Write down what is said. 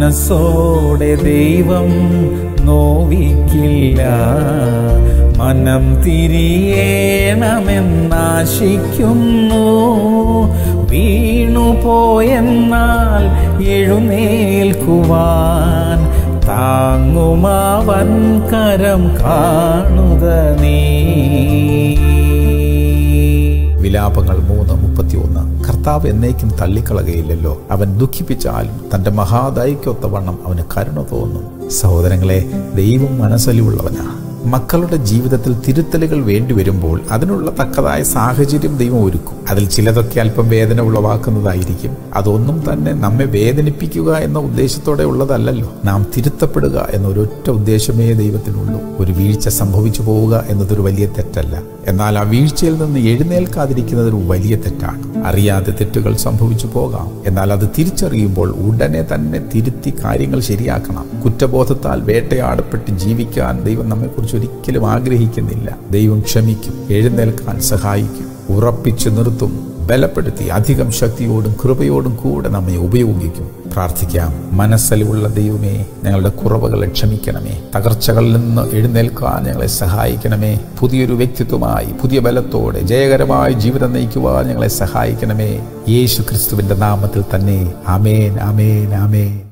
മനസ്സോടെ ദൈവം നോവിക്കില്ല മനം തിരിയേണമെന്നാശിക്കുന്നു വീണുപോയെന്നാൽ എഴുന്നേൽക്കുവാൻ താങ്ങുമാവൻ കരം കാണുക നീ വിലാപങ്ങൾ മൂന്ന് മുപ്പത്തിയൊന്ന് കർത്താവ് എന്നേക്കും തള്ളിക്കളകയില്ലല്ലോ അവൻ ദുഃഖിപ്പിച്ചാലും തന്റെ മഹാദൈക്യൊത്തവണ്ണം അവന് കരുണ തോന്നും സഹോദരങ്ങളെ ദൈവം മനസ്സലിവുള്ളവനാ മക്കളുടെ ജീവിതത്തിൽ തിരുത്തലുകൾ വേണ്ടിവരുമ്പോൾ അതിനുള്ള തക്കതായ സാഹചര്യം ദൈവം ഒരുക്കും അതിൽ ചിലതൊക്കെ അല്പം വേദന ഉളവാക്കുന്നതായിരിക്കും അതൊന്നും തന്നെ നമ്മെ വേദനിപ്പിക്കുക എന്ന ഉദ്ദേശത്തോടെ ഉള്ളതല്ലല്ലോ നാം തിരുത്തപ്പെടുക എന്ന ഒരൊറ്റ ഉദ്ദേശമേ ദൈവത്തിനുള്ളൂ ഒരു വീഴ്ച സംഭവിച്ചു പോവുക എന്നതൊരു വലിയ തെറ്റല്ല എന്നാൽ ആ വീഴ്ചയിൽ നിന്ന് എഴുന്നേൽക്കാതിരിക്കുന്നത് ഒരു വലിയ തെറ്റാണ് അറിയാതെ തെറ്റുകൾ സംഭവിച്ചു പോകാം എന്നാൽ അത് തിരിച്ചറിയുമ്പോൾ ഉടനെ തന്നെ തിരുത്തി കാര്യങ്ങൾ ശരിയാക്കണം കുറ്റബോധത്താൽ വേട്ടയാടപ്പെട്ട് ജീവിക്കാൻ ദൈവം നമ്മെക്കുറിച്ച് ഒരിക്കലും ആഗ്രഹിക്കുന്നില്ല ദൈവം ക്ഷമിക്കും എഴുന്നേൽക്കാൻ സഹായിക്കും ഉറപ്പിച്ചു നിർത്തും ബലപ്പെടുത്തി അധികം ശക്തിയോടും കൃപയോടും കൂടെ നമ്മെ ഉപയോഗിക്കും പ്രാർത്ഥിക്കാം മനസ്സലിവുള്ള ദൈവമേ ഞങ്ങളുടെ കുറവുകളെ ക്ഷമിക്കണമേ തകർച്ചകളിൽ നിന്ന് എഴുന്നേൽക്കാൻ ഞങ്ങളെ സഹായിക്കണമേ പുതിയൊരു വ്യക്തിത്വമായി പുതിയ ബലത്തോടെ ജയകരമായ ജീവിതം നയിക്കുവാൻ ഞങ്ങളെ സഹായിക്കണമേ യേശു ക്രിസ്തുവിന്റെ നാമത്തിൽ തന്നെ അമേൻ അമേൻ അമേൻ